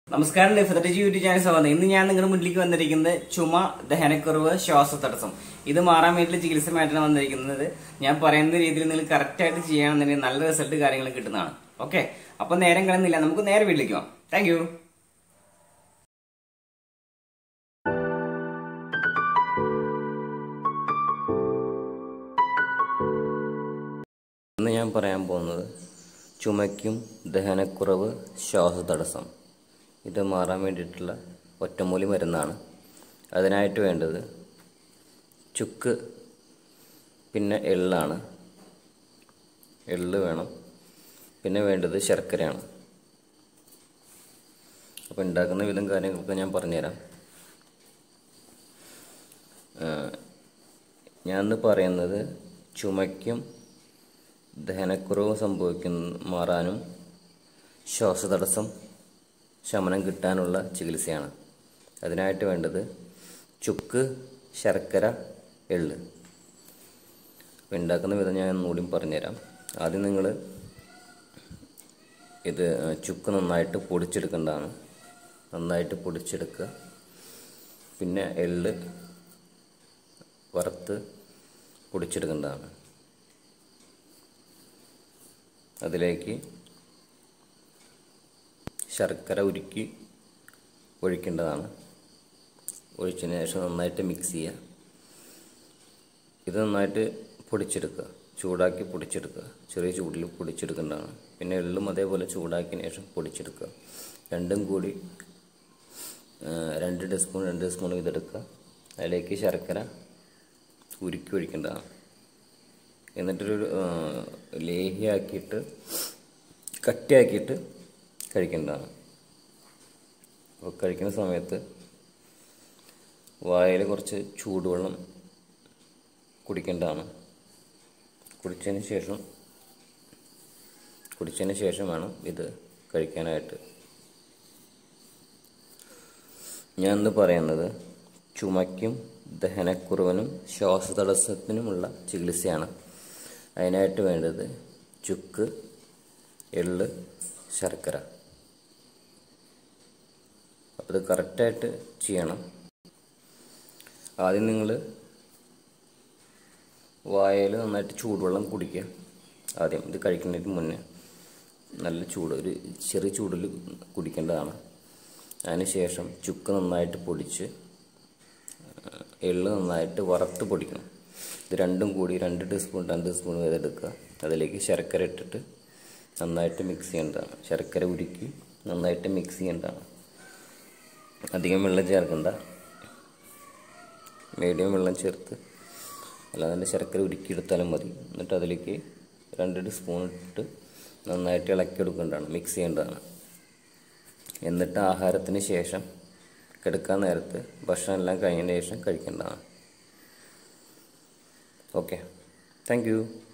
നമസ്കാരം ലിഫ്റ്റജി YouTube channel സ്വാഗതം ഇന്ന് ഞാൻ നിങ്ങളുടെ മുന്നിലേക്ക് വന്നിരിക്കുന്നത് ചുമ ദഹനക്കുറവ് ശ്വാസതടസ്സം ഇത് മാറാൻ വേണ്ടിയിട്ടുള്ള ചികിത്സമായിട്ടാണ് വന്നിരിക്കുന്നത് ഞാൻ പറയുന്ന രീതിയിൽ നിങ്ങൾ കറക്റ്റ് ആയിട്ട് ചെയ്യുകയാണെന്നുണ്ടെങ്കിൽ നല്ല റിസൾട്ട് കാര്യങ്ങൾ കിട്ടുന്നതാണ് ഓക്കെ അപ്പൊ നേരം കളയുന്നില്ല നമുക്ക് നേരെ വീട്ടിലേക്ക് പോകാം താങ്ക് യു ഇന്ന് ഞാൻ പറയാൻ പോകുന്നത് ചുമയ്ക്കും ദഹനക്കുറവ് ശ്വാസതടസ്സം ഇത് മാറാൻ വേണ്ടിയിട്ടുള്ള ഒറ്റമൂലി മരുന്നാണ് അതിനായിട്ട് വേണ്ടത് ചുക്ക് പിന്നെ എള്ളാണ് എള്ള് വേണം പിന്നെ വേണ്ടത് ശർക്കരയാണ് അപ്പോൾ ഉണ്ടാക്കുന്ന വിധം കാര്യങ്ങളൊക്കെ ഞാൻ പറഞ്ഞുതരാം ഞാൻ ഇന്ന് പറയുന്നത് ചുമയ്ക്കും ദഹനക്കുറവ് സംഭവിക്കുന്ന മാറാനും ശ്വാസതടസ്സം ശമനം കിട്ടാനുള്ള ചികിത്സയാണ് അതിനായിട്ട് വേണ്ടത് ചുക്ക് ശർക്കര എള്ള് അപ്പോൾ ഉണ്ടാക്കുന്ന വിധം ഞാൻ ഒന്നുകൂടി പറഞ്ഞുതരാം ആദ്യം നിങ്ങൾ ഇത് ചുക്ക് നന്നായിട്ട് പൊടിച്ചെടുക്കേണ്ടതാണ് നന്നായിട്ട് പൊടിച്ചെടുക്കുക പിന്നെ എള്ള് വറുത്ത് പൊടിച്ചെടുക്കേണ്ടതാണ് അതിലേക്ക് ശർക്കര ഉരുക്കി ഒഴിക്കേണ്ടതാണ് ഒഴിച്ചതിന് ശേഷം നന്നായിട്ട് മിക്സ് ചെയ്യുക ഇത് നന്നായിട്ട് പൊടിച്ചെടുക്കുക ചൂടാക്കി പൊടിച്ചെടുക്കുക ചെറിയ ചൂടിൽ പൊടിച്ചെടുക്കേണ്ടതാണ് പിന്നെ എള്ളും അതേപോലെ ചൂടാക്കിയതിന് ശേഷം പൊടിച്ചെടുക്കുക രണ്ടും കൂടി രണ്ട് ടീസ്പൂൺ രണ്ട് ടീസ്പൂൺ ഇതെടുക്കുക അതിലേക്ക് ശർക്കര ഉരുക്കി ഒഴിക്കേണ്ടതാണ് എന്നിട്ടൊരു ലേഹ്യമാക്കിയിട്ട് കട്ടിയാക്കിയിട്ട് കഴിക്കേണ്ടതാണ് അപ്പോൾ കഴിക്കുന്ന സമയത്ത് വായിൽ കുറച്ച് ചൂടുവെള്ളം കുടിക്കേണ്ടതാണ് കുടിച്ചതിന് ശേഷം കുടിച്ചതിന് ശേഷം വേണം ഇത് കഴിക്കാനായിട്ട് ഞാൻ ഇന്ന് പറയുന്നത് ചുമയ്ക്കും ദഹനക്കുറവിനും ശ്വാസതടസ്സത്തിനുമുള്ള ചികിത്സയാണ് അതിനായിട്ട് വേണ്ടത് ചുക്ക് എള്ള് ശർക്കര അപ്പോൾ ഇത് കറക്റ്റായിട്ട് ചെയ്യണം ആദ്യം നിങ്ങൾ വായയിൽ നന്നായിട്ട് ചൂടുവെള്ളം കുടിക്കുക ആദ്യം ഇത് കഴിക്കുന്നതിന് മുന്നേ നല്ല ചൂട് ഒരു ചെറിയ ചൂടിൽ കുടിക്കേണ്ടതാണ് അതിനുശേഷം ചുക്ക് നന്നായിട്ട് പൊടിച്ച് എള്ള് നന്നായിട്ട് വറുത്ത് പൊടിക്കണം ഇത് രണ്ടും കൂടി രണ്ട് ടീസ്പൂൺ രണ്ട് ടീസ്പൂൺ വീതം എടുക്കുക അതിലേക്ക് ശർക്കര ഇട്ടിട്ട് നന്നായിട്ട് മിക്സ് ചെയ്യേണ്ടതാണ് ശർക്കര ഉരുക്കി നന്നായിട്ട് മിക്സ് ചെയ്യേണ്ടതാണ് അധികം വെള്ളം ചേർക്കണ്ട മീഡിയം വെള്ളം ചേർത്ത് അല്ലാതെ തന്നെ ശർക്കര ഉരുക്കി എടുത്താലും മതി എന്നിട്ട് അതിലേക്ക് രണ്ട് ടീസ്പൂൺ ഇട്ടിട്ട് നന്നായിട്ട് ഇളക്കി എടുക്കേണ്ടതാണ് മിക്സ് ചെയ്യേണ്ടതാണ് എന്നിട്ട് ആഹാരത്തിന് ശേഷം കിടക്കാൻ നേരത്ത് ഭക്ഷണം എല്ലാം കഴിഞ്ഞതിന് ശേഷം കഴിക്കേണ്ടതാണ് ഓക്കെ താങ്ക് യു